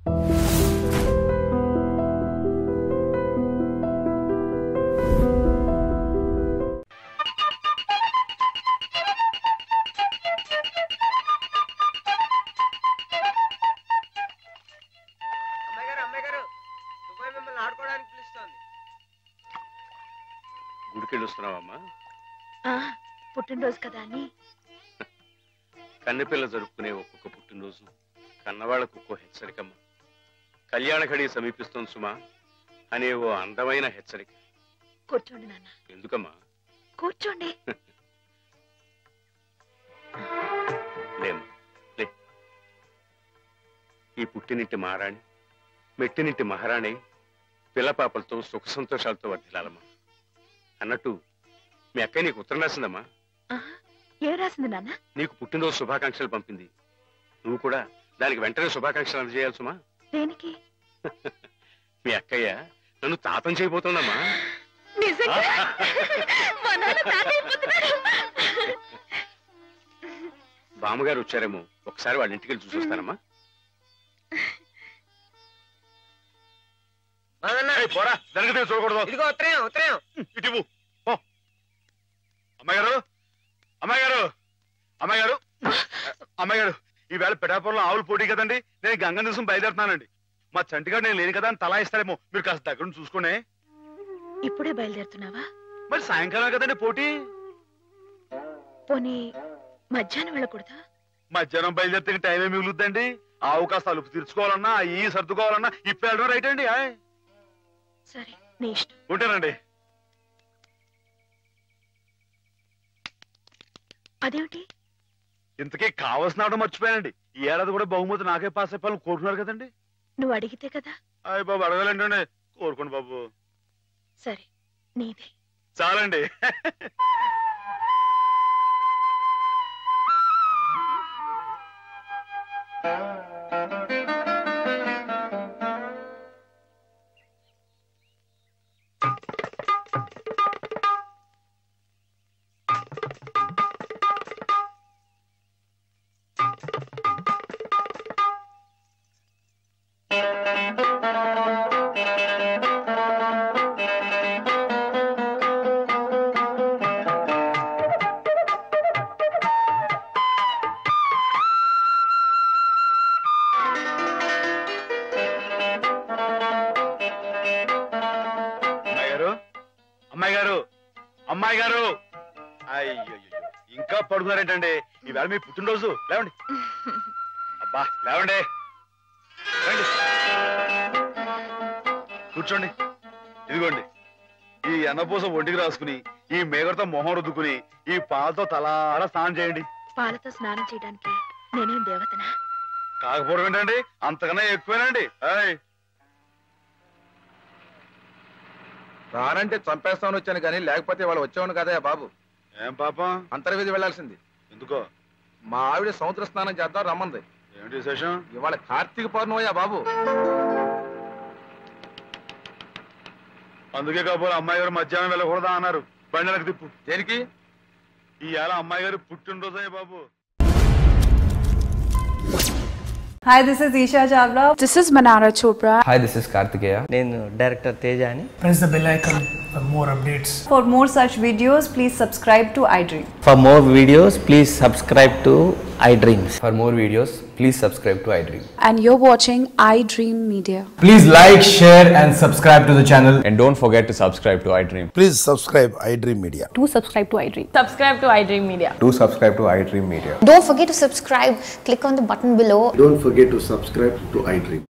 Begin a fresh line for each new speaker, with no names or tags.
అమ్మాయి గారు అమ్మాయి గారు దుబాయ్ మిమ్మల్ని ఆడుకోవడానికి పిలుస్తోంది
గుడికెళ్ళి వస్తున్నావమ్మా
ఆ, పుట్టినరోజు కదా అని
కన్నెపిల్ల జరుపుకునే ఒక్కొక్క పుట్టినరోజు కన్నవాళ్లకు ఒక్కో హెచ్చరికమ్మ కళ్యాణ ఘడి సమీపిస్తోంది సుమా అనే ఓ అందమైన హెచ్చరిక
కూర్చోండి నాన్న
ఎందుకమ్మా
కూర్చోండి
లేమ్మా లే ఈ పుట్టినింటి మహారాణి మెట్టినింటి మహారాణి పిల్లపాపలతో సుఖ సంతోషాలతో వర్ధిల్లాలమ్మా అన్నట్టు మీ అక్కయ్య నీకు ఉత్తరం రాసిందమ్మా
ఆహా, ఏం రాసింది నాన్న
నీకు పుట్టినరోజు శుభాకాంక్షలు పంపింది నువ్వు కూడా దానికి వెంటనే శుభాకాంక్షలు అందజేయాలి సుమా
దేనికి
మీ అక్కయ్య నన్ను తాతం చేయబోతోందమ్మా
నిజంగా మా నాన్న తాత అయిపోతున్నాడు.
బామ్మగారు వచ్చారేమో ఒకసారి వాళ్ళ ఇంటికి వెళ్ళి చూసొస్తానమ్మా
మాదన్న
పోరా జరిగితే చూడకూడదు
ఇదిగో ఉత్తరం ఉత్తరం
ఇటు ఇవ్వు. పో అమ్మాయి గారు అమ్మాయి గారు అమ్మాయి గారు అమ్మాయి గారు ఈవేళ పిఠాపురంలో ఆవులు పోటీ కదండి నేను గంగ దివసం బయలుదేరుతున్నానండి మా చంటిగాడు నేను లేని కదా అని తలా ఇస్తారేమో మీరు కాస్త దగ్గర నుండి చూసుకోండి
ఇప్పుడే బయలుదేరుతున్నావా
మరి సాయంకాలం కదండి పోటీ
పోనీ మధ్యాహ్నం వెళ్ళకూడదా
మధ్యాహ్నం బయలుదేరితే ఇంకా టైం ఏమి మిగులుద్దండి ఆవు కాస్త అలుపు తీర్చుకోవాలన్నా ఈ సర్దుకోవాలన్నా ఇప్పుడు వెళ్ళడం రైట్ అండి ఆయ్.
సరే నీ ఇష్టం
ఉంటానండి
అదేమిటి
ఇంతకీ కావాల్సిన ఆవిడ మర్చిపోయానండి ఈ ఏడాది కూడా బహుమతి నాకే పాస్ అయిపోవాలని కోరుకున్నారు కదండి
నువ్వు అడిగితే కదా
అయ్య బాబు అడగాలండి కోరుకోండి బాబు
సరే నీదే
చాలండి అమ్మాయి గారు అమ్మాయి గారు అమ్మాయి గారు అయ్యో ఇంకా పడుకున్నారేంటండి ఈవేళ మీ పుట్టినరోజు లేవండి అబ్బా లేవండి రండి కూర్చోండి ఇదిగోండి ఈ ఎన్నపూస ఒంటికి రాసుకుని ఈ మేగడతో మొహం రుద్దుకుని ఈ పాలతో తలాడ స్నానం చేయండి
పాలతో స్నానం చేయడానికి నేనేం దేవతనా
కాకపోవడం ఏంటండి అంతకన్నా ఎక్కువేనండి ఆయ్
రానంటే చంపేస్తామని వచ్చాను కానీ లేకపోతే వాళ్ళు వచ్చేవాడు కదా బాబు
ఏం పాపం
అంతర్వేది వెళ్లాల్సింది
ఎందుకో
మా ఆవిడ సముద్ర స్నానం చేద్దాం రమ్మంది
ఏమిటి విశేషం
ఇవాళ కార్తీక పౌర్ణమయ్యా బాబు
అందుకే కాబోలు అమ్మాయి గారు మధ్యాహ్నం వెళ్ళకూడదా అన్నారు బండి వెనక్కి తిప్పు
దేనికి
ఈ ఏళ అమ్మాయి గారు పుట్టినరోజే బాబు
Hi, this is Isha Chavla.
This is Manara Chopra.
Hi, this is Kartikeya.
నేను డైరెక్టర్ తేజ అని
press the bell icon for more updates.
For more such videos, please subscribe to iDream.
For more videos, please subscribe to iDreams. For more videos, please subscribe to iDream.
And you're watching iDream Media.
Please like, share, and subscribe to the channel.
And don't forget to subscribe to iDream.
Please subscribe iDream Media.
Do subscribe to iDream.
Subscribe to iDream Media.
Do subscribe to iDream Media.
Don't forget to subscribe. Click on the button below.
Don't forget to subscribe to iDream.